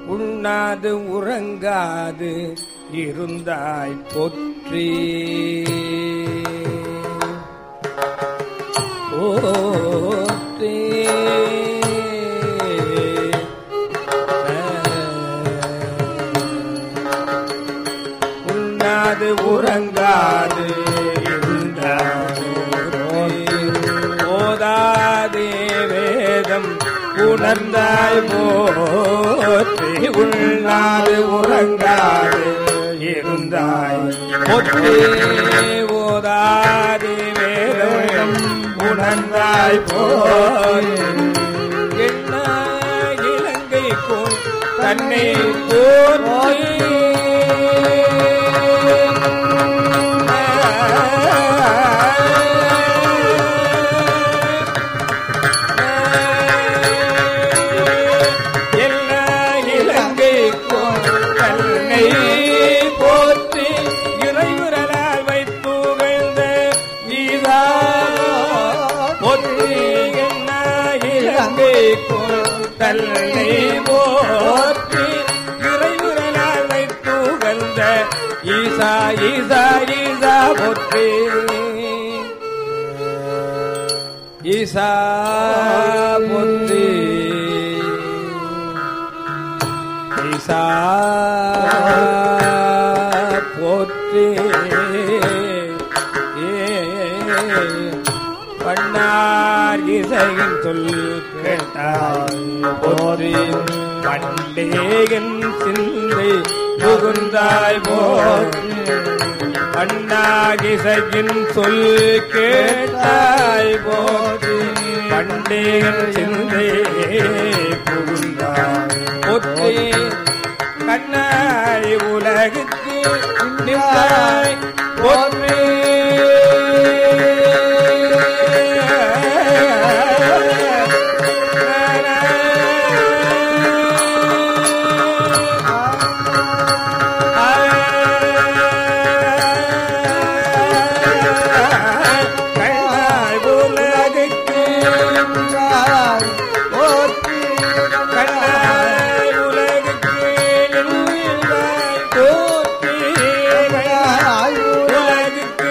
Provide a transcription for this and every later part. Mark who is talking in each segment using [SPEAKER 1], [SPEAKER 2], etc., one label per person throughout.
[SPEAKER 1] உண்ணாது உறங்காது இருந்தாய் போற்றி போற்றி உண்ணாது உறங்காது இருந்தாய் போதாதே வேதம் உணர்ந்தாய் போற்றி உண்ணாது உறங்காது இருந்தாய் போற்றி ஓதாதே வேதம் உணர்ந்தாய் போய் என்ன இலங்கைக்கும் தன்னை எல்லா இலங்கைக்கும் தன்னை போற்றி இறைவுரலால் வைத்துகழ்ந்த ஈதா போற்றி என்ன இலங்கைக்கும் தன்னை போற்றி இறைவுரலால் வைத்துகழ்ந்த ஈசா ஈசா ஈசா போற்றி ஈசா போற்றி ஈசா போற்றி பண்ணார் இசையின் சொல் கேட்டாய் போற்றி பண்டேகன் சிந்தை புகுந்தாய் போற்றி அண்ணாகிசையின் சொல் கேட்டாய் போற்றி பண்டேகன் சிந்தை புகுந்தாய் போற்றி கண்ணாய் உலகுக்கு நின்றாய் போற்றி கண்ணாய் உலகுக்கு கண்ணாய் உலகுக்கு நின்றாய் போற்றி உலகுக்கு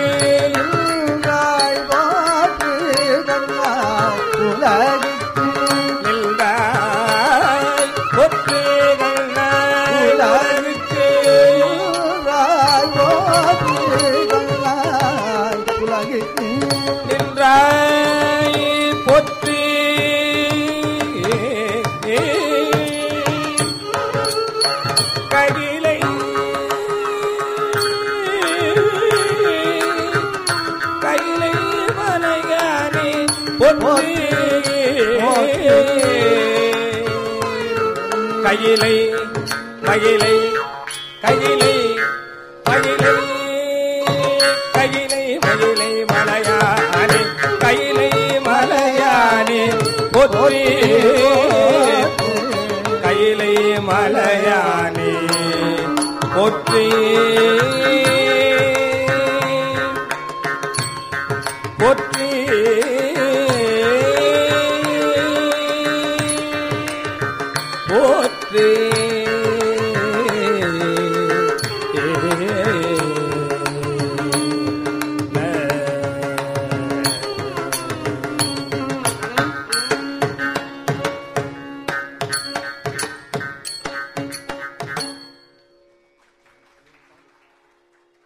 [SPEAKER 1] நின்றாய் போற்றி கண்ணாய் உலகுக்கு நின்றாய் போற்றி கடிலை கைலை மலையானே போற்றி கையிலை மகிழை கையிலை மகிழை கையிலை மகிழை மலையானே கையிலை மலையானே போற்றி கையிலை மலையானே போற்றி போற்றி போற்றி